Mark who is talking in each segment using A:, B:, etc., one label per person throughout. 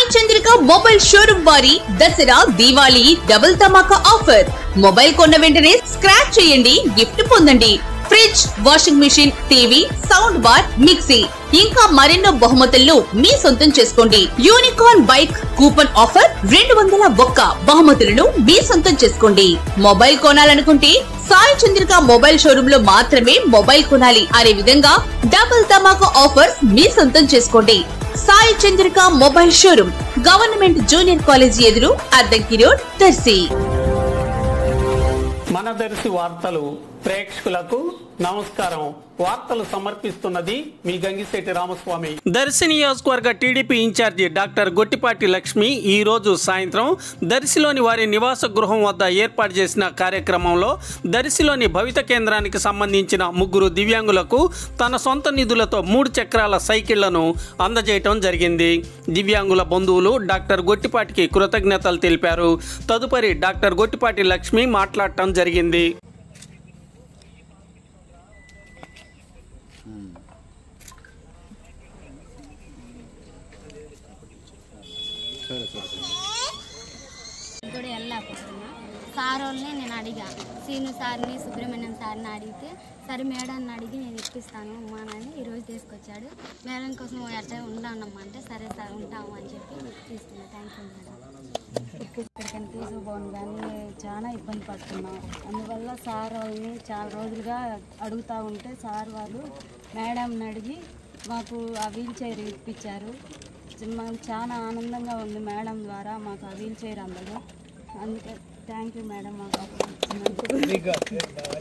A: Chandrika mobile showroom వారి Dasara Diwali double ధమాకా offer mobile కొన్న వెంటనే స్క్రాచ్ చేయండి గిఫ్ట్ పొందండి fridge washing machine TV sound bar mixie ఇంకా మరెన్నో బహుమతులను మీ సొంతం చేసుకోండి యూనికార్న్ బైక్ కూపన్ ఆఫర్ రెండు వందల ఒక్క బహుమతులను మీ సొంతం చేసుకోండి మొబైల్ కొనాలనుకుంటే సాయి చంద్రిక మొబైల్ షోరూమ్ లో మాత్రమే మొబైల్ కొనాలి అనే విధంగా డబుల్ ధమాకా ఆఫర్స్ మీ సొంతం చేసుకోండి Sai Chandrika mobile showroom government junior college ఎదురు అద్దంకి రోడ్ దర్శి
B: మన దర్శి వార్తలు ప్రేక్షకులకు నమస్కారం వార్తలు సమర్పిస్తున్నది మీ గంగిశెట్టి రామస్వామి దర్శి నియోజకవర్గ TDP in charge doctor Gottipati Lakshmi ఈ రోజు సాయంత్రం దర్శిలోని వారి నివాస గృహం వద్ద ఏర్పాటు చేసిన కార్యక్రమంలో దర్శిలోని భవిత కేంద్రానికి సంబంధించిన ముగ్గురు దివ్యాంగులకు తన సొంత నిధులతో మూడు చక్రాల సైకిళ్లను అందజేయటం జరిగింది దివ్యాంగుల బంధువులు డాక్టర్ గొట్టిపాటికి కృతజ్ఞతలు తెలిపారు తదుపరి డాక్టర్ గొట్టిపాటి లక్ష్మి మాట్లాడటం జరిగింది
C: కూడా వెళ్ళలేకపోతున్నా సార్ వాళ్ళని నేను అడిగా సీను సార్ని సుబ్రహ్మణ్యం సార్ని అడిగితే సరే మేడాన్ని అడిగి నేను ఇప్పిస్తాను అమ్మా అని ఈరోజు తీసుకొచ్చాడు మేడం కోసం ఎట్లా ఉంటానమ్మా అంటే సరే సార్ ఉంటాము అని చెప్పి తీసుకున్నా థ్యాంక్ యూ మేడం
D: ఇక్కడికని తీసుకుపోను కానీ చాలా ఇబ్బంది పడుతున్నాం అందువల్ల సార్ వాళ్ళని చాలా రోజులుగా అడుగుతూ ఉంటే సార్ వాళ్ళు మేడంని అడిగి మాకు ఆ వీల్ చైర్ ఇప్పించారు మాకు చాలా ఆనందంగా ఉంది మేడం ద్వారా మాకు ఆ వీల్ చైర్ అందదు అందుకే థ్యాంక్ యూ మేడం మాకు అప్పుడు ఇచ్చినందుకు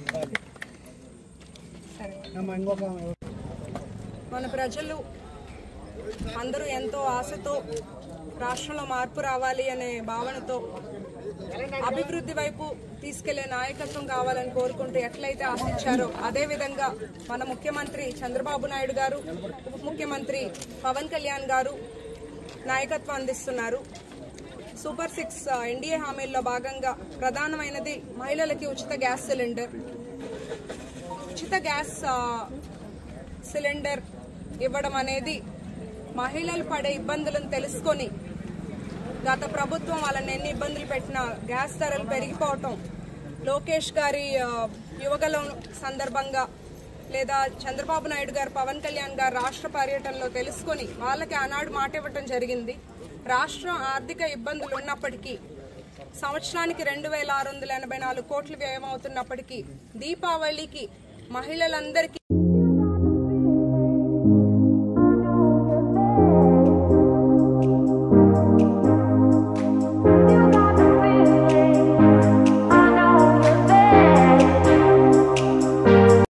E: మన ప్రజలు అందరూ ఎంతో ఆశతో రాష్ట్రంలో మార్పు రావాలి అనే భావనతో అభివృద్ధి వైపు తీసుకెళ్లే నాయకత్వం కావాలని కోరుకుంటూ ఎట్లయితే ఆశించారో అదే విధంగా మన ముఖ్యమంత్రి చంద్రబాబు నాయుడు గారు ఉప ముఖ్యమంత్రి పవన్ కళ్యాణ్ గారు నాయకత్వం అందిస్తున్నారు సూపర్ సిక్స్ ఆ, ఎన్డీఏ హామీల్లో భాగంగా ప్రధానమైనది మహిళలకి ఉచిత గ్యాస్ సిలిండర్ ఉచిత గ్యాస్ ఆ, సిలిండర్ ఇవ్వడం అనేది మహిళలు పడే ఇబ్బందులను తెలుసుకొని గత ప్రభుత్వం వాళ్ళని ఎన్ని ఇబ్బందులు పెట్టినా గ్యాస్ ధరలు పెరిగిపోవటం లోకేష్ గారి ఆ, యువగలం సందర్భంగా లేదా చంద్రబాబు నాయుడు గారు పవన్ కళ్యాణ్ గారు రాష్ట్ర పర్యటనలో తెలుసుకొని వాళ్ళకి ఆనాడు మాట ఇవ్వటం జరిగింది రాష్ట్రం ఆర్థిక ఇబ్బందులు ఉన్నప్పటికీ సంవత్సరానికి రెండు వేల ఆరు వందల ఎనభై నాలుగు కోట్లు వ్యయం అవుతున్నప్పటికీ దీపావళికి మహిళలందరికీ